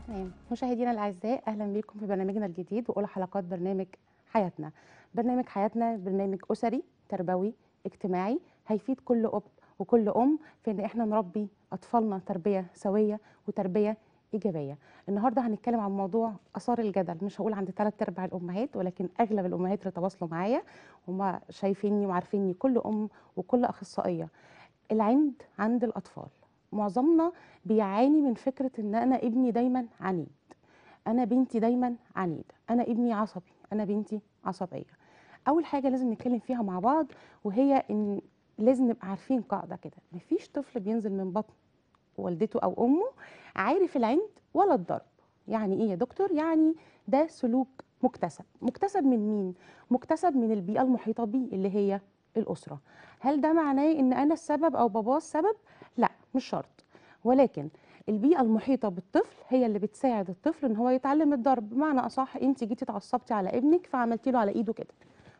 تمام مشاهدينا الاعزاء اهلا بكم في برنامجنا الجديد واولى حلقات برنامج حياتنا برنامج حياتنا برنامج اسري تربوي اجتماعي هيفيد كل اب وكل ام في ان احنا نربي اطفالنا تربيه سويه وتربيه ايجابيه النهارده هنتكلم عن موضوع اثار الجدل مش هقول عند ثلاث ارباع الامهات ولكن اغلب الامهات اللي تواصلوا معايا هما شايفيني وعارفيني كل ام وكل اخصائيه العند عند الاطفال معظمنا بيعاني من فكره ان انا ابني دايما عنيد انا بنتي دايما عنيده انا ابني عصبي انا بنتي عصبيه اول حاجه لازم نتكلم فيها مع بعض وهي ان لازم نبقى عارفين قاعده كده مفيش طفل بينزل من بطن والدته او امه عارف العند ولا الضرب يعني ايه يا دكتور يعني ده سلوك مكتسب مكتسب من مين مكتسب من البيئه المحيطه بيه اللي هي الاسره هل ده معناه ان انا السبب او باباه السبب لا مش شرط ولكن البيئه المحيطه بالطفل هي اللي بتساعد الطفل ان هو يتعلم الضرب بمعنى اصح انت جيتي اتعصبتي على ابنك فعملتي له على ايده كده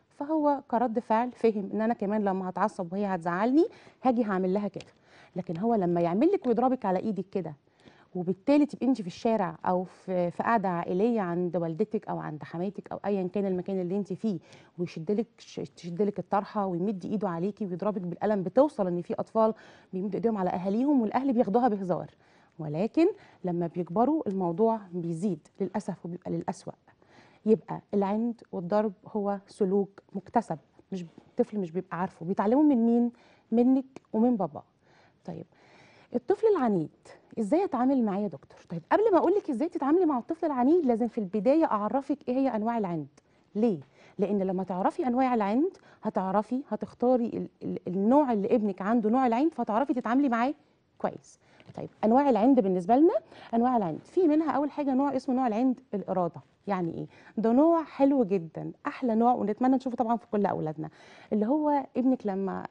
فهو كرد فعل فهم ان انا كمان لما هتعصب وهي هتزعلني هاجي هعمل لها كده لكن هو لما يعمل لك ويضربك على ايدك كده وبالتالي تبقي انت في الشارع او في في قعده عائليه عند والدتك او عند حماتك او ايا كان المكان اللي انت فيه ويشدلك تشدلك الطرحه ويمد ايده عليكي ويضربك بالقلم بتوصل ان في اطفال بيمدوا ايديهم على اهاليهم والاهل بياخدوها بهزار ولكن لما بيكبروا الموضوع بيزيد للاسف وبيبقى للاسوأ يبقى العند والضرب هو سلوك مكتسب مش الطفل مش بيبقى عارفه بيتعلمه من مين منك ومن بابا طيب الطفل العنيد ازاي اتعامل معاه يا دكتور طيب قبل ما اقول لك ازاي تتعاملي مع الطفل العنيد لازم في البدايه اعرفك ايه هي انواع العند ليه لان لما تعرفي انواع العند هتعرفي هتختاري ال ال النوع اللي ابنك عنده نوع العند فهتعرفي تتعاملي معاه كويس طيب انواع العند بالنسبه لنا انواع العند في منها اول حاجه نوع اسمه نوع العند الاراده يعني ايه ده نوع حلو جدا احلى نوع ونتمنى نشوفه طبعا في كل اولادنا اللي هو ابنك لما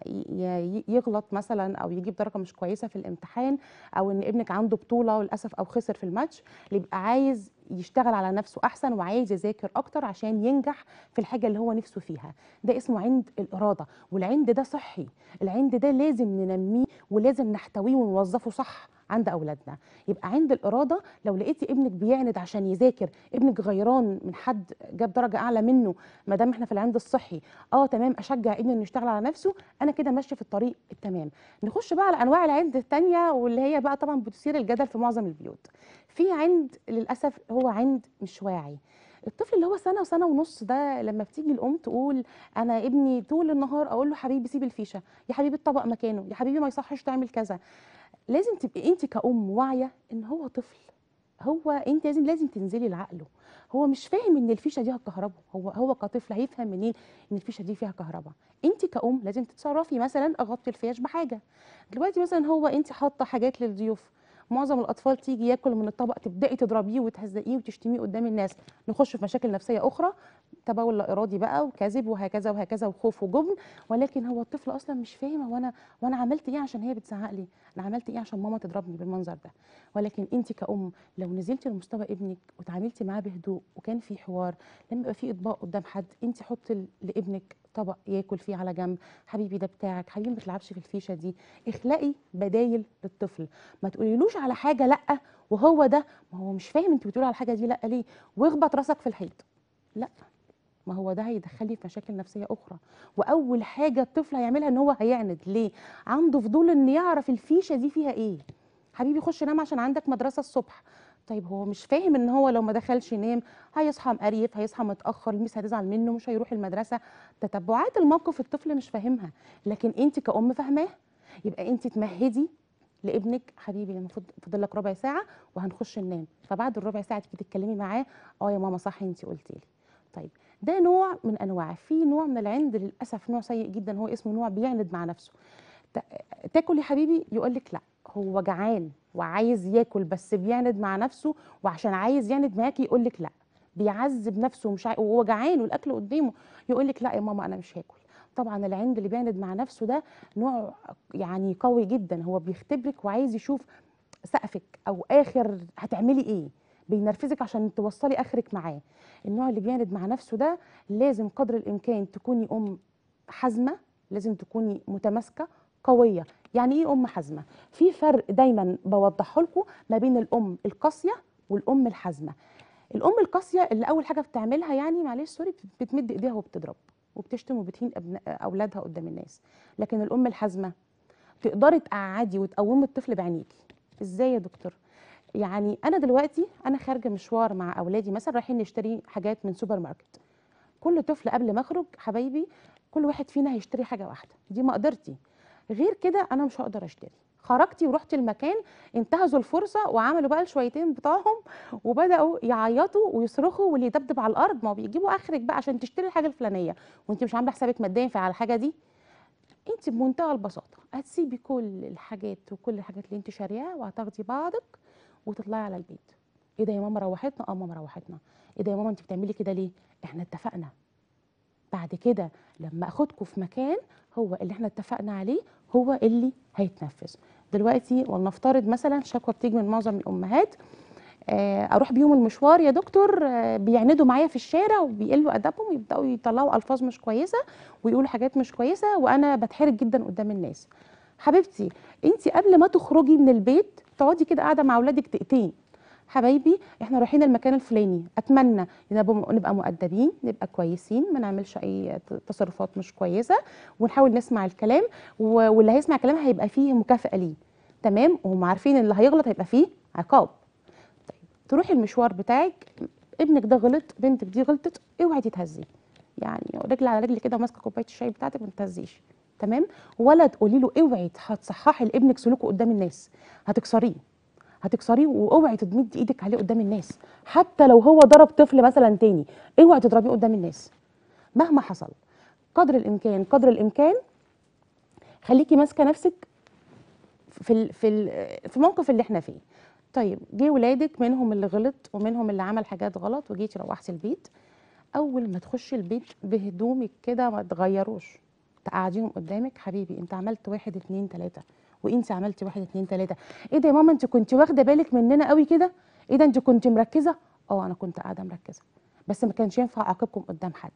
يغلط مثلا او يجيب درجه مش كويسه في الامتحان او ان ابنك عنده بطوله للاسف او خسر في الماتش اللي يبقى عايز يشتغل على نفسه احسن وعايز يذاكر اكتر عشان ينجح في الحاجه اللي هو نفسه فيها ده اسمه عند الاراده والعند ده صحي العند ده لازم ننميه ولازم نحتويه ونوظفه صح عند اولادنا يبقى عند الاراده لو لقيتي ابنك بيعند عشان يذاكر ابنك غيران من حد جاب درجه اعلى منه ما دام احنا في العند الصحي اه تمام اشجع ابني انه يشتغل على نفسه انا كده ماشيه في الطريق التمام نخش بقى على انواع العند الثانيه واللي هي بقى طبعا بتثير الجدل في معظم البيوت في عند للاسف هو عند مش واعي الطفل اللي هو سنه وسنه ونص ده لما بتيجي الام تقول انا ابني طول النهار اقول له حبيبي سيب الفيشه يا حبيبي الطبق مكانه يا حبيبي ما يصحش تعمل كذا لازم تبقي انت كأم واعيه ان هو طفل هو انت لازم لازم تنزلي لعقله هو مش فاهم ان الفيشه دي هتكهربه هو هو كطفل هيفهم منين ان الفيشه دي فيها كهرباء انت كأم لازم تتصرفي مثلا اغطي الفيش بحاجه دلوقتي مثلا هو انت حاطه حاجات للضيوف معظم الاطفال تيجي ياكل من الطبق تبداي تضربيه وتهزقيه وتشتميه قدام الناس نخش في مشاكل نفسيه اخرى تبول لا ارادي بقى وكذب وهكذا وهكذا وخوف وجبن ولكن هو الطفل اصلا مش فاهم هو انا وانا عملت ايه عشان هي بتزعق لي انا عملت ايه عشان ماما تضربني بالمنظر ده ولكن انت كأم لو نزلتي لمستوى ابنك وتعاملتي معاه بهدوء وكان في حوار لما يبقى في اطباق قدام حد انت حطي لابنك طبق ياكل فيه على جنب حبيبي ده بتاعك حبيبي ما تلعبش في الفيشه دي اخلقي بدايل للطفل ما تقوليلوش على حاجه لا وهو ده ما هو مش فاهم انت بتقولي على الحاجه دي لا ليه واخبط راسك في الحيط لا ما هو ده هيدخلي في مشاكل نفسيه اخرى واول حاجه الطفل هيعملها ان هو هيعند ليه عنده فضول ان يعرف الفيشه دي فيها ايه حبيبي خش نام عشان عندك مدرسه الصبح طيب هو مش فاهم ان هو لو ما دخلش ينام هيصحى مقريف هيصحى متاخر الميس هتزعل منه مش هيروح المدرسه تتبعات الموقف الطفل مش فاهمها لكن انت كأم فاهماه يبقى انت تمهدي لابنك حبيبي المفروض فاضل لك ربع ساعه وهنخش ننام فبعد الربع ساعه تيجي تتكلمي معاه اه يا ماما صح انت قلتي لي طيب ده نوع من انواع في نوع من العند للاسف نوع سيء جدا هو اسمه نوع بيعند مع نفسه تاكل يا حبيبي يقول لك لا هو جعان وعايز ياكل بس بيعند مع نفسه وعشان عايز يعند معاكي يقول لك لا بيعذب نفسه مش عاي... وهو جعان والاكل قدامه يقول لك لا يا ماما انا مش هاكل طبعا العند اللي بيعند مع نفسه ده نوع يعني قوي جدا هو بيختبرك وعايز يشوف سقفك او اخر هتعملي ايه بينرفزك عشان توصلي اخرك معاه النوع اللي بيعند مع نفسه ده لازم قدر الامكان تكوني ام حازمه لازم تكوني متماسكه قويه يعني ايه ام حازمه في فرق دايما بوضحه لكم ما بين الام القاسيه والام الحازمه الام القاسيه اللي اول حاجه بتعملها يعني معلش سوري بتمد ايديها وبتضرب وبتشتم وبتهين ابن اولادها قدام الناس لكن الام الحازمه تقدري تقعدي وتقومي الطفل بعينيكي ازاي يا دكتور يعني انا دلوقتي انا خارجه مشوار مع اولادي مثلا رايحين نشتري حاجات من سوبر ماركت كل طفل قبل ما اخرج حبايبي كل واحد فينا هيشتري حاجه واحده دي مقدرتي غير كده انا مش هقدر اشتري خرجتي ورحتي المكان انتهزوا الفرصه وعملوا بقى الشويتين بتوعهم وبداوا يعيطوا ويصرخوا واللي يدبدب على الارض ما هو بيجيبوا اخرك بقى عشان تشتري الحاجه الفلانيه وانت مش عامله حسابك ماديا في على الحاجه دي انت بمنتهى البساطه هتسيبي كل الحاجات وكل الحاجات اللي انت شارياها وهتاخدي بعضك وتطلعي على البيت ايه ده يا ماما روحتنا اه ماما روحتنا ايه ده يا ماما انت بتعملي كده ليه احنا اتفقنا بعد كده لما اخدكم في مكان هو اللي احنا اتفقنا عليه هو اللي هيتنفذ دلوقتي ولنفترض مثلا شكوى بتيجي من معظم الامهات آه، اروح بيهم المشوار يا دكتور آه، بيعندوا معايا في الشارع وبيقلوا ادبهم ويبداوا يطلعوا الفاظ مش كويسه ويقولوا حاجات مش كويسه وانا بتحرج جدا قدام الناس حبيبتي انت قبل ما تخرجي من البيت تقعدي كده قاعده مع اولادك دقيقتين حبايبي احنا رايحين المكان الفلاني اتمنى نبقى نبقى مؤدبين نبقى كويسين ما نعملش اي ت- تصرفات مش كويسه ونحاول نسمع الكلام و- واللي هيسمع كلام هيبقى فيه مكافاه ليه تمام وهم عارفين ان اللي هيغلط هيبقى فيه عقاب طيب تروحي المشوار بتاعك ابنك ده غلط بنتك دي غلطت اوعي تتهزي يعني رجل على رجل كده وماسكه كوبايه الشاي بتاعتك ما تتهزيش تمام ولا تقولي له اوعي هتصححي لابنك سلوكه قدام الناس هتكسريه هتكسريه واوعي تمدي ايدك عليه قدام الناس حتى لو هو ضرب طفل مثلا تاني اوعي تضربيه قدام الناس مهما حصل قدر الامكان قدر الامكان خليكي ماسكه نفسك في ال في ال في الموقف اللي احنا فيه طيب جه ولادك منهم اللي غلط ومنهم اللي عمل حاجات غلط وجيتي روحتي البيت اول ما تخشي البيت بهدومك كده ما تغيروش تقعديهم قدامك حبيبي انت عملت واحد اتنين تلاته وانت عملتي واحد اتنين تلاته ايه ده يا ماما انت كنت واخده بالك مننا قوي كده ايه ده انت كنت مركزه اه انا كنت قاعده مركزه بس ما كانش ينفع اعاقبكم قدام حد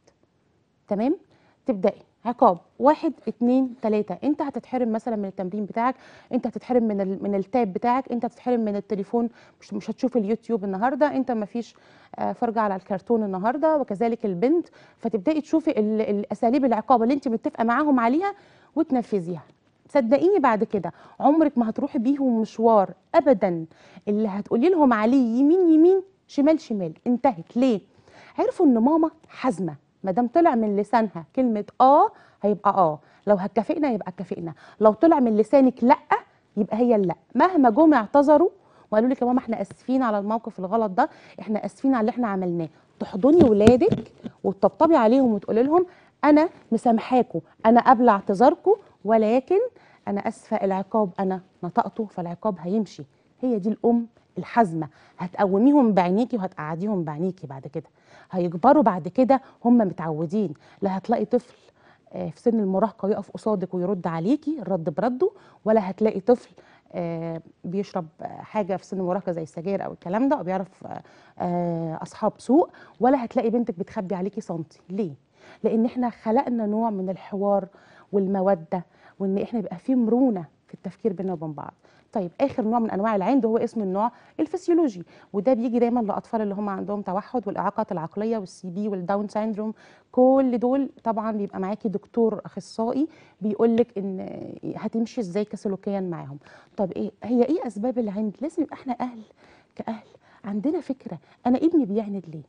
تمام تبداي عقاب واحد اتنين تلاته انت هتتحرم مثلا من التمرين بتاعك انت هتتحرم من ال... من التاب بتاعك انت هتتحرم من التليفون مش مش هتشوف اليوتيوب النهارده انت ما فيش آه، فرجه على الكرتون النهارده وكذلك البنت فتبداي تشوفي ال... الاساليب العقاب اللي انت متفقه معاهم عليها وتنفذيها صدقيني بعد كده عمرك ما هتروحي بيهم مشوار ابدا اللي هتقولي لهم عليه يمين يمين شمال شمال انتهت ليه عرفوا ان ماما حازمه ما دام طلع من لسانها كلمه اه هيبقى اه لو هتكافئنا يبقى اتكافئنا لو طلع من لسانك لا يبقى هي لا مهما جم اعتذروا وقالوا لك يا ماما احنا اسفين على الموقف الغلط ده احنا اسفين على اللي احنا عملناه تحضني ولادك وتطبطبي عليهم وتقولي لهم انا مسامحاكم انا قبل اعتذاركم ولكن انا اسفه العقاب انا نطقته فالعقاب هيمشي هي دي الام الحازمه هتقوميهم بعينيكي وهتقعديهم بعينيكي بعد كده هيكبروا بعد كده هم متعودين لا هتلاقي طفل آه، في سن المراهقه يقف قصادك ويرد عليكي الرد برده ولا هتلاقي طفل آه، بيشرب آه، حاجه في سن المراهقه زي السجاير او الكلام ده او بيعرف آه، آه، اصحاب سوء ولا هتلاقي بنتك بتخبي عليكي سنتي ليه لان احنا خلقنا نوع من الحوار والموده وان احنا يبقى في مرونه في التفكير بيننا وبين بعض طيب اخر نوع من انواع العند هو اسم النوع الفسيولوجي وده بيجي دايما لاطفال اللي هم عندهم توحد والاعاقات العقليه والسي بي والداون سيندروم كل دول طبعا بيبقى معاكي دكتور اخصائي بيقول لك ان هتمشي ازاي كسلوكيا معاهم طب ايه هي ايه اسباب العند لازم يبقى احنا اهل كاهل عندنا فكره انا ابني بيعند ليه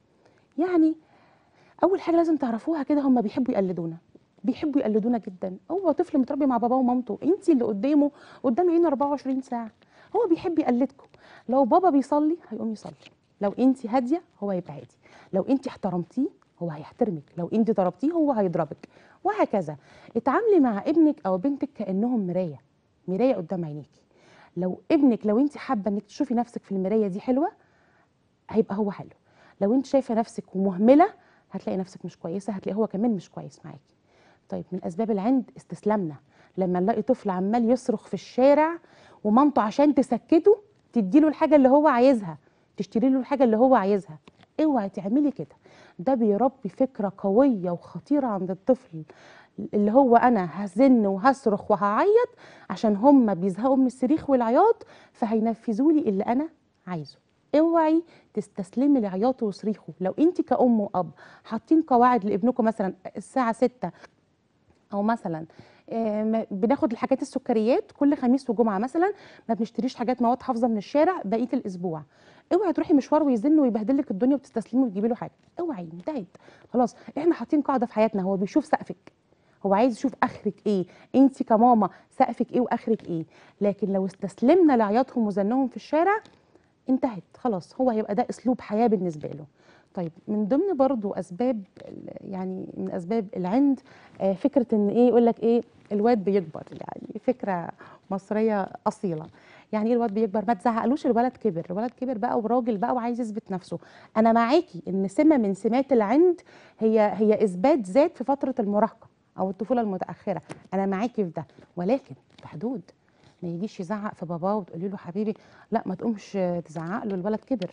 يعني اول حاجه لازم تعرفوها كده هم بيحبوا يقلدونا بيحبوا يقلدونا جدا هو طفل متربي مع باباه ومامته انت اللي قدامه قدام عينه 24 ساعه هو بيحب يقلدكم لو بابا بيصلي هيقوم يصلي لو انت هاديه هو هيبقى هادي لو انت احترمتيه هو هيحترمك لو انت ضربتيه هو هيضربك وهكذا اتعاملي مع ابنك او بنتك كانهم مرايه مرايه قدام عينيكي لو ابنك لو انت حابه انك تشوفي نفسك في المرايه دي حلوه هيبقى هو حلو لو انت شايفه نفسك ومهمله هتلاقي نفسك مش كويسه هتلاقي هو كمان مش كويس معاكي طيب من اسباب العند استسلامنا لما نلاقي طفل عمال يصرخ في الشارع ومامته عشان تسكته تديله الحاجه اللي هو عايزها تشتري له الحاجه اللي هو عايزها اوعي تعملي كده ده بيربي فكره قويه وخطيره عند الطفل اللي هو انا هزن وهصرخ وهعيط عشان هم بيزهقوا من الصريخ والعياط فهينفذوا لي اللي انا عايزه اوعي تستسلمي لعياطه وصريخه لو انت كأم وأب حاطين قواعد لابنكم مثلا الساعة 6 او مثلا آه، ما- بناخد الحاجات السكريات كل خميس وجمعه مثلا ما بنشتريش حاجات مواد حافظه من الشارع بقيه الاسبوع اوعي تروحي مشوار ويزن ويبهدل لك الدنيا وتستسلمي وتجيبي له حاجه اوعي انتهت خلاص احنا حاطين قاعده في حياتنا هو بيشوف سقفك هو عايز يشوف اخرك ايه انت كماما سقفك ايه واخرك ايه لكن لو استسلمنا لعياطهم وزنهم في الشارع انتهت خلاص هو هيبقى ده اسلوب حياه بالنسبه له طيب من ضمن برضو اسباب ال- يعني من اسباب العند آه، فكره ان ايه يقول لك ايه الواد بيكبر يعني فكره مصريه اصيله يعني ايه الواد بيكبر ما تزعقلوش الولد كبر الولد كبر بقى وراجل بقى وعايز يثبت نفسه انا معاكي ان سمه من سمات العند هي هي اثبات ذات في فتره المراهقه او الطفوله المتاخره انا معاكي في ده ولكن بحدود ما يجيش يزعق في باباه وتقولي له حبيبي لا ما تقومش تزعق له الولد كبر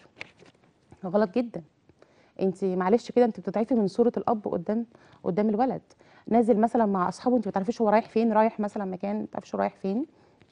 غلط جدا انت معلش كده انت بتضعفي من صوره الاب قدام قدام الولد نازل مثلا مع اصحابه انت ما تعرفيش هو رايح فين رايح مثلا مكان ما تعرفيش هو رايح فين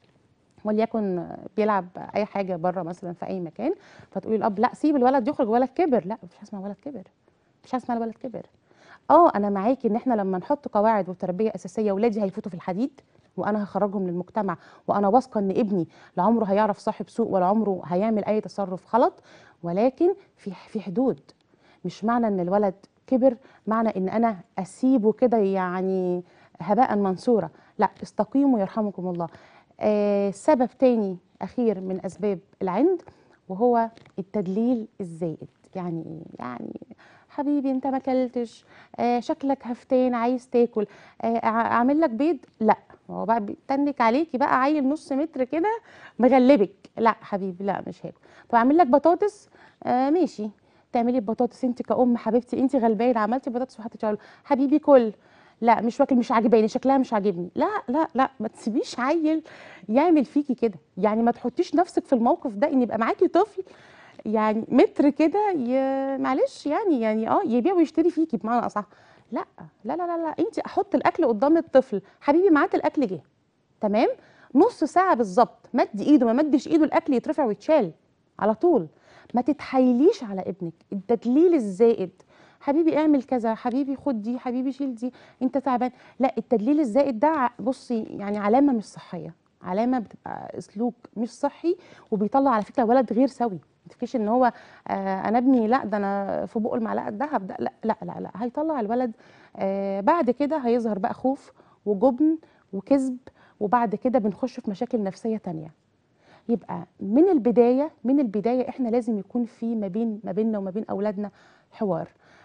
وليكن بيلعب اي حاجه بره مثلا في اي مكان فتقولي الاب لا سيب الولد يخرج الولد كبر لا مفيش حاجه اسمها ولد كبر مفيش حاجه اسمها الولد كبر اه انا معاكي ان احنا لما نحط قواعد وتربيه اساسيه ولادي هيفوتوا في الحديد وانا هخرجهم للمجتمع وانا واثقه ان ابني لا عمره هيعرف صاحب سوء ولا عمره هيعمل اي تصرف غلط ولكن في في حدود مش معنى ان الولد كبر معنى ان انا اسيبه كده يعني هباء منصورا لا استقيموا يرحمكم الله آه سبب تاني اخير من اسباب العند وهو التدليل الزائد يعني ايه يعني حبيبي انت ما اكلتش آه شكلك هفتان عايز تاكل آه أع- اعمل لك بيض لا هو بقى بيتنك عليكي بقى عيل نص متر كده مغلبك لا حبيبي لا مش هاكل طب اعمل لك بطاطس آه ماشي تعملي بطاطس انت كأم حبيبتي انت غلبانه عملتي بطاطس وحطيتيها له حبيبي كل لا مش واكل مش عاجباني شكلها مش عاجبني لا لا لا ما تسيبيش عيل يعمل فيكي كده يعني ما تحطيش نفسك في الموقف ده ان يبقى معاكي طفل يعني متر كده ي- معلش يعني يعني اه يبيع ويشتري فيكي بمعنى اصح لا لا لا لا, لا. انت احط الاكل قدام الطفل حبيبي معاك الاكل جه تمام نص ساعه بالظبط مد ايده ما مدش ايده الاكل يترفع ويتشال على طول ما تتحايليش على ابنك التدليل الزائد حبيبي اعمل كذا حبيبي خد دي حبيبي شيل دي انت تعبان لا التدليل الزائد ده ع- بصي يعني علامه مش صحيه علامه بتبقى اسلوب مش صحي وبيطلع على فكره ولد غير سوي ما تفكريش ان هو آه انا ابني لا ده انا في بقه المعلقه الذهب ده لا لا لا لا هيطلع الولد آه بعد كده هيظهر بقى خوف وجبن وكذب وبعد كده بنخش في مشاكل نفسيه تانية يبقى من البدايه من البدايه احنا لازم يكون في ما بين ما بيننا وما بين اولادنا حوار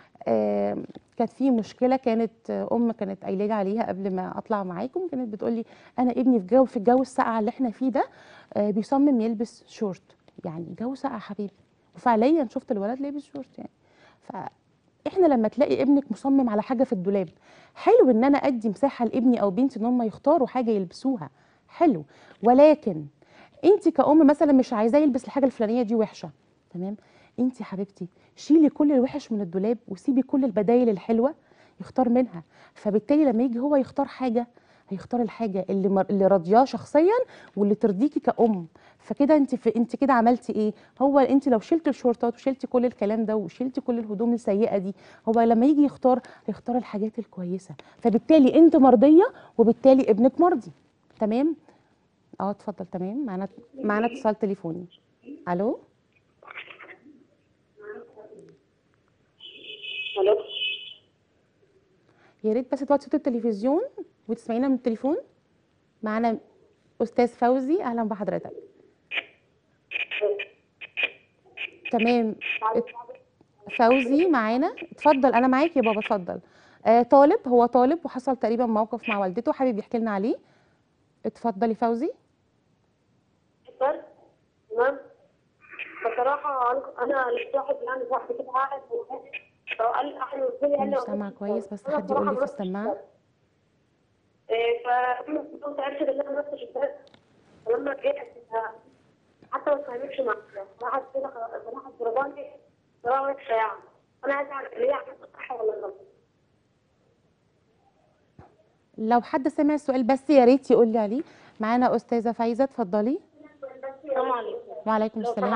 آه كانت في مشكله كانت آه، ام كانت قايله لي عليها قبل ما اطلع معاكم كانت بتقول لي انا ابني في جو في الجو الساقع اللي احنا فيه ده آه بيصمم يلبس شورت يعني الجو ساقع حبيبي وفعليا شفت الولد لابس شورت يعني فاحنا لما تلاقي ابنك مصمم على حاجه في الدولاب حلو ان انا ادي مساحه لابني او بنتي ان هم يختاروا حاجه يلبسوها حلو ولكن انت كأم مثلا مش عايزاه يلبس الحاجه الفلانيه دي وحشه تمام انت يا حبيبتي شيلي كل الوحش من الدولاب وسيبي كل البدايل الحلوه يختار منها فبالتالي لما يجي هو يختار حاجه هيختار الحاجه اللي مر... اللي راضياه شخصيا واللي ترضيكي كأم فكده انت في انت كده عملتي ايه هو انت لو شلتي الشورتات وشلتي كل الكلام ده وشلتي كل الهدوم السيئه دي هو لما يجي يختار هيختار الحاجات الكويسه فبالتالي انت مرضيه وبالتالي ابنك مرضي تمام اه اتفضل تمام معانا معانا اتصال تليفوني الو الو يا ريت بس توطي صوت التلفزيون وتسمعينا من التليفون معانا استاذ فوزي اهلا بحضرتك تمام ات- فوزي معانا اتفضل انا معاك يا بابا اتفضل آه طالب هو طالب وحصل تقريبا موقف مع والدته حابب يحكي لنا عليه اتفضلي فوزي بس تمام بصراحة أنا- أنا لقيت واحد يعني صاحبي كده قاعد وهادي. فقال لي أحلى قلت لي قال لي مش سامعة كويس بس أنا حد يقول لي بصراحة في ما السماعة رحتش إيه فكنت متأكد إن أنا ما رحتش البلد فلما جيت حتى ما اتكلمش معايا راحت كده راحت ضرباني ضربة وحشة يعني أنا عايزة أعرف هي حاجة صح ولا غلط لو حد سمع السؤال بس يا ريت يقول لي عليه معانا استاذه فايزه اتفضلي السلام عليكم وعليكم لو السلام سمحت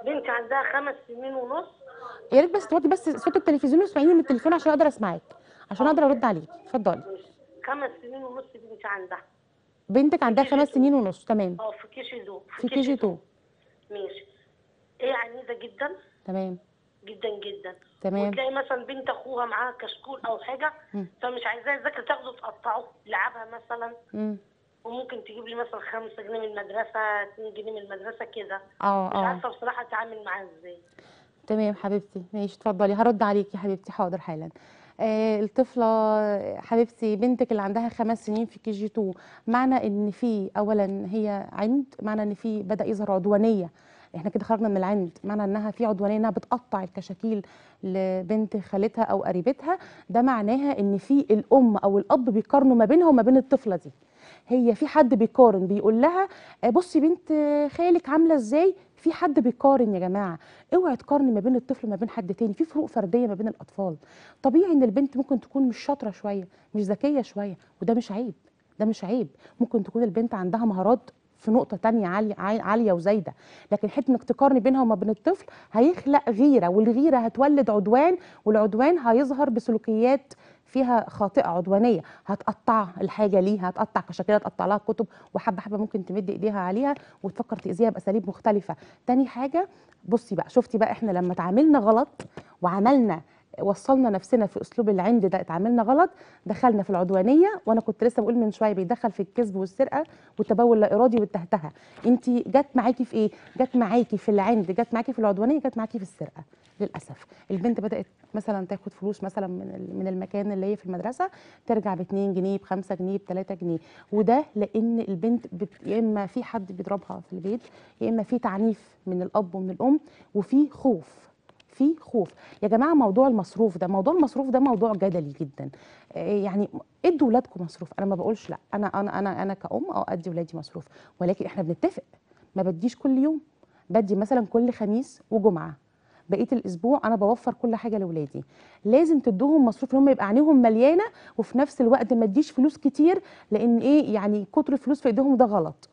بنتي عندها خمس سنين ونص يا ريت بس توطي بس صوت التلفزيون واسمعيني من التليفون عشان اقدر اسمعك عشان اقدر ارد عليك اتفضلي خمس سنين ونص بنتي عندها بنتك عندها خمس سنين ونص تمام اه في كي جي دو في كي جي 2 ماشي هي عنيدة جدا تمام جدا جدا تمام وتلاقي مثلا بنت اخوها معاها كشكول او حاجه مم. فمش عايزاه يذاكر تاخده تقطعه لعبها مثلا مم. وممكن تجيب لي مثلا 5 جنيه من المدرسه 2 جنيه من المدرسه كده اه مش اه عارفه بصراحه اتعامل معاها ازاي تمام حبيبتي ماشي اتفضلي هرد عليكي يا حبيبتي حاضر حالا آه الطفله حبيبتي بنتك اللي عندها خمس سنين في كي جي 2 معنى ان في اولا هي عند معنى ان في بدا يظهر عدوانيه احنا كده خرجنا من العند معنى انها في عدوانيه انها بتقطع الكشاكيل لبنت خالتها او قريبتها ده معناها ان في الام او الاب بيقارنوا ما بينها وما بين الطفله دي هي في حد بيقارن بيقول لها آه، بصي بنت آه، خالك عامله ازاي في حد بيقارن يا جماعه اوعي تقارني ما بين الطفل وما بين حد تاني في فروق فرديه ما بين الاطفال طبيعي ان البنت ممكن تكون مش شاطره شويه مش ذكيه شويه وده مش عيب ده مش عيب ممكن تكون البنت عندها مهارات في نقطه تانية عاليه عال- عاليه وزايده لكن حته انك تقارني بينها وما بين الطفل هيخلق غيره والغيره هتولد عدوان والعدوان هيظهر بسلوكيات فيها خاطئه عدوانيه هتقطع الحاجه ليها هتقطع كشكلها تقطع لها كتب وحبه حبه ممكن تمد ايديها عليها وتفكر تاذيها باساليب مختلفه تاني حاجه بصي بقى شفتي بقى احنا لما اتعاملنا غلط وعملنا وصلنا نفسنا في اسلوب العند ده اتعاملنا غلط دخلنا في العدوانيه وانا كنت لسه بقول من شويه بيدخل في الكذب والسرقه والتبول اللا ارادي والتهتهه انت جت معاكي في ايه جت معاكي في العند جت معاكي في العدوانيه جت معاكي في السرقه للاسف البنت بدات مثلا تاخد فلوس مثلا من ال- من المكان اللي هي في المدرسه ترجع ب 2 جنيه ب 5 جنيه ب 3 جنيه وده لان البنت بت... يا اما في حد بيضربها في البيت يا اما في تعنيف من الاب ومن الام وفي خوف في خوف يا جماعه موضوع المصروف ده موضوع المصروف ده موضوع جدلي جدا آه، يعني ادوا ولادكم مصروف انا ما بقولش لا انا انا انا انا كأم اه ادي ولادي مصروف ولكن احنا بنتفق ما بديش كل يوم بدي مثلا كل خميس وجمعه بقيه الاسبوع انا بوفر كل حاجه لاولادي لازم تدوهم مصروف ان هم يبقى عينيهم مليانه وفي نفس الوقت ما اديش فلوس كتير لان ايه يعني كتر الفلوس في ايديهم ده غلط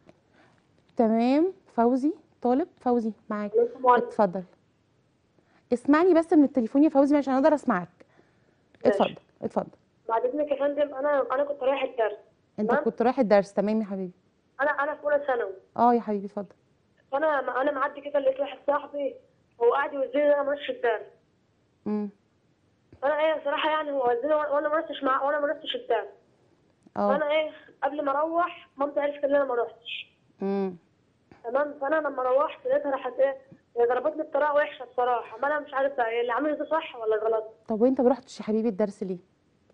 تمام فوزي طالب فوزي معاك عليكم وعليكم اتفضل اسمعني بس من التليفون يا فوزي عشان اقدر اسمعك اتفضل اتفضل بعد اذنك يا فندم انا انا كنت رايح الدرس انت تمام. كنت رايح الدرس تمام يا حبيبي انا انا في اولى ثانوي اه يا حبيبي اتفضل فانا انا معدي كده لقيت واحد صاحبي هو قاعد يوزيني انا ما رحتش الدرس امم فانا ايه بصراحه يعني هو وزني وأنا- وانا ما رحتش مع وانا ما رحتش الدرس اه فانا ايه قبل ما اروح مامتي عرفت ان انا ما رحتش امم تمام فانا لما روحت لقيتها راحت ايه هي ضربتني بطريقه وحشه بصراحه ما انا مش عارف بقى اللي عامل ده صح ولا غلط طب وانت ما رحتش يا حبيبي الدرس ليه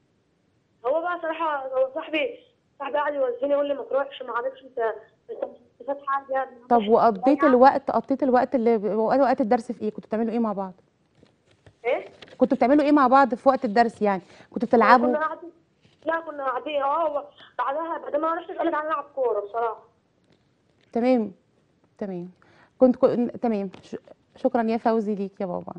هو بقى صراحه هو صاحبي صاحبي قاعد يوزني يقول لي ما تروحش ما عرفش انت انت مش مستفاد حاجه يعني طب وقضيت الوقت قضيت الوقت اللي وقت وقت الدرس في ايه كنتوا بتعملوا ايه مع بعض ايه كنتوا بتعملوا ايه مع بعض في وقت الدرس يعني كنتوا بتلعبوا كنا قاعدين لا كنا قاعدين اه هو بعدها بعد ما رحت قال لي تعالى نلعب كوره بصراحه تمام تمام كنت كنت تمام ش... شكرا يا فوزي ليك يا بابا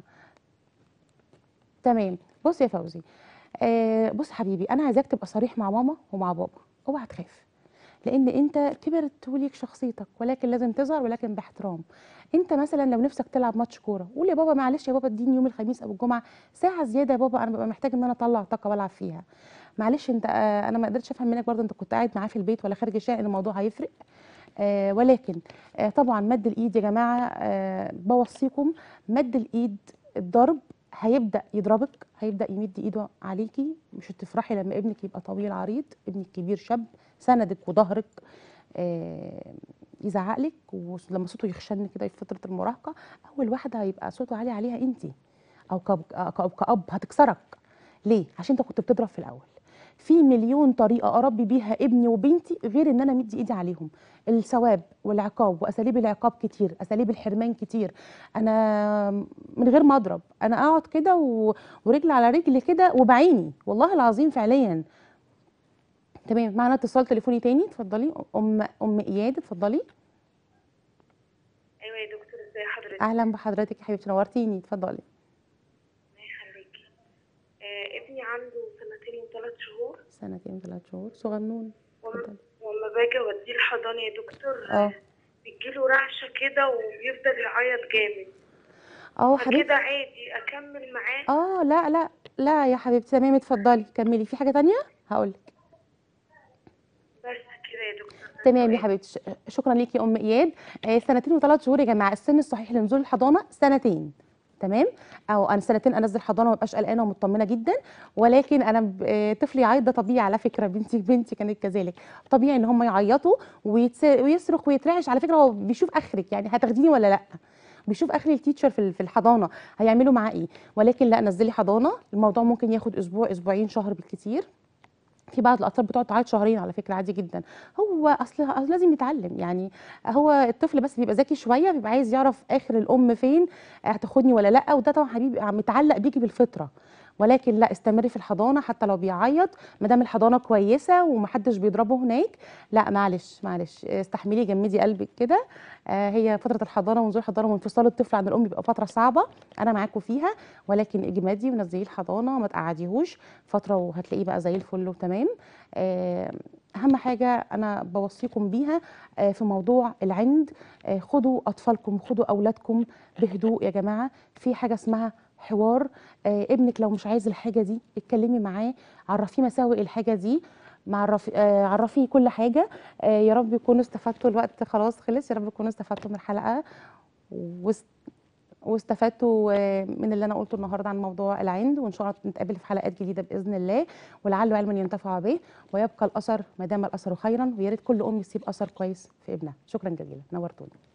تمام بص يا فوزي آه بص حبيبي انا عايزاك تبقى صريح مع ماما ومع بابا اوعى تخاف لان انت كبرت وليك شخصيتك ولكن لازم تظهر ولكن باحترام انت مثلا لو نفسك تلعب ماتش كوره قول يا بابا معلش يا بابا اديني يوم الخميس او الجمعه ساعه زياده يا بابا انا ببقى محتاج ان انا اطلع طاقه والعب فيها معلش انت آه انا ما قدرتش افهم منك برضه انت كنت قاعد معاه في البيت ولا خارج الشارع ان الموضوع هيفرق آه ولكن آه طبعا مد الايد يا جماعه آه بوصيكم مد الايد الضرب هيبدا يضربك هيبدا يمد ايده عليكي مش هتفرحي لما ابنك يبقى طويل عريض ابنك كبير شاب سندك وظهرك آه يزعق لك ولما صوته يخشن كده في فتره المراهقه اول واحده هيبقى صوته عالي عليها انت او كأب, أو كأب هتكسرك ليه عشان انت كنت بتضرب في الاول في مليون طريقه اربي بيها ابني وبنتي غير ان انا مدي ايدي عليهم الثواب والعقاب واساليب العقاب كتير اساليب الحرمان كتير انا من غير ما اضرب انا اقعد كده و... ورجل على رجل كده وبعيني والله العظيم فعليا تمام معنا اتصال تليفوني تاني اتفضلي ام ام اياد اتفضلي ايوه يا دكتور ازي حضرتك اهلا بحضرتك يا حبيبتي نورتيني اتفضلي الله يخليكي آه ابني عنده سنتين وثلاث شهور سنتين ثلاث شهور صغنون وما اتفضلي وما باجي اوديه الحضانه يا دكتور اه بيجيله رعشه كده وبيفضل يعيط جامد اه حبيبتي فكده عادي اكمل معاه اه لا لا لا يا حبيبتي تمام اتفضلي كملي في حاجه تانية هقولك بس كده يا دكتور تمام يا حبيبتي ش- شكرا ليكي يا ام اياد آه، سنتين وثلاث شهور يا جماعه السن الصحيح لنزول الحضانه سنتين تمام او انا سنتين انزل حضانه وما ابقاش قلقانه ومطمنه جدا ولكن انا ب- آه، طفلي يعيط ده طبيعي على فكره بنتي بنتي كانت كذلك طبيعي ان هم يعيطوا ويتس- ويصرخ ويترعش على فكره هو بيشوف اخرك يعني هتاخديني ولا لا بيشوف اخر التيتشر في ال- في الحضانه هيعملوا معاه ايه ولكن لا نزلي حضانه الموضوع ممكن ياخد اسبوع اسبوعين شهر بالكتير في بعض الاطفال بتقعد تعيط شهرين على فكره عادي جدا هو اصل أصل لازم يتعلم يعني هو الطفل بس بيبقى ذكي شويه بيبقى عايز يعرف اخر الام فين هتاخدني ولا لا وده طبعا حبيبي متعلق بيكي بالفطره ولكن لا استمري في الحضانه حتى لو بيعيط ما دام الحضانه كويسه ومحدش بيضربه هناك لا معلش معلش استحملي جمدي قلبك كده آه هي فتره الحضانه ونزول الحضانه وانفصال الطفل عن الام بيبقى فتره صعبه انا معاكم فيها ولكن اجمدي ونزليه الحضانه ما تقعديهوش فتره وهتلاقيه بقى زي الفل وتمام آه، اهم حاجه انا بوصيكم بيها آه، في موضوع العند آه، خدوا اطفالكم خدوا اولادكم بهدوء يا جماعه في حاجه اسمها حوار آه، ابنك لو مش عايز الحاجه دي اتكلمي معاه عرفيه مساوئ الحاجه دي معرف آه، عرفيه كل حاجه آه، يا رب يكونوا استفدتوا الوقت خلاص خلص يا رب تكونوا استفدتوا من الحلقه واست- واستفدتوا آه، من اللي انا قلته النهارده عن موضوع العند وان شاء الله نتقابل في حلقات جديده باذن الله ولعله علم ينتفع به ويبقى الاثر ما دام الاثر خيرا ويا ريت كل ام يسيب اثر كويس في ابنها شكرا جزيلا نورتوني